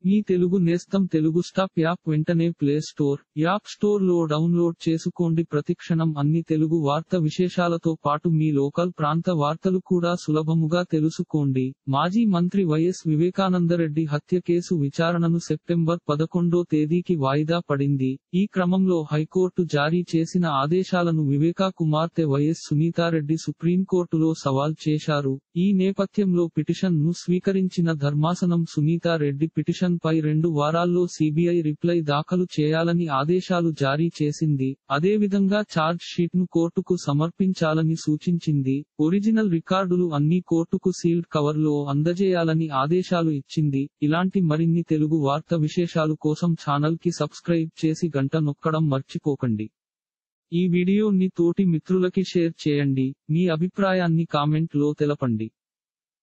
మీ తెలుగు నేస్తం Telugu stop app వెంటనే play store app store లో డౌన్లోడ్ చేసుకోండి ప్రతిక్షణం అన్ని తెలుగు వార్త విశేషాలతో పాటు మీ లోకల్ ప్రాంత వార్తలు కూడా సులభముగా తెలుసుకోండి మాజీ మంత్రి వైఎస్ వివేకానందరెడ్డి హత్య కేసు విచారణను సెప్టెంబర్ పదకొండో తేదీకి వాయిదా పడింది ఈ క్రమంలో హైకోర్టు జారీ చేసిన ఆదేశాలను వివేకా కుమార్తె వైఎస్ సునీతారెడ్డి సుప్రీంకోర్టులో సవాల్ చేశారు ఈ నేపథ్యంలో పిటిషన్ ను స్వీకరించిన ధర్మాసనం సునీతారెడ్డి పిటిషన్ పై రెండు వారాల్లో సిబిఐ రిప్లై దాఖలు చేయాలని ఆదేశాలు జారీ చేసింది అదేవిధంగా ఛార్జ్ షీట్ ను కోర్టుకు సమర్పించాలని సూచించింది ఒరిజినల్ రికార్డులు అన్ని కోర్టుకు సీల్డ్ కవర్ లో అందజేయాలని ఆదేశాలు ఇచ్చింది ఇలాంటి మరిన్ని తెలుగు వార్త విశేషాలు కోసం ఛానల్ కి సబ్స్క్రైబ్ చేసి గంట నొక్కడం మర్చిపోకండి ఈ వీడియోని తోటి మిత్రులకి షేర్ చేయండి మీ అభిప్రాయాన్ని కామెంట్ లో తెలపండి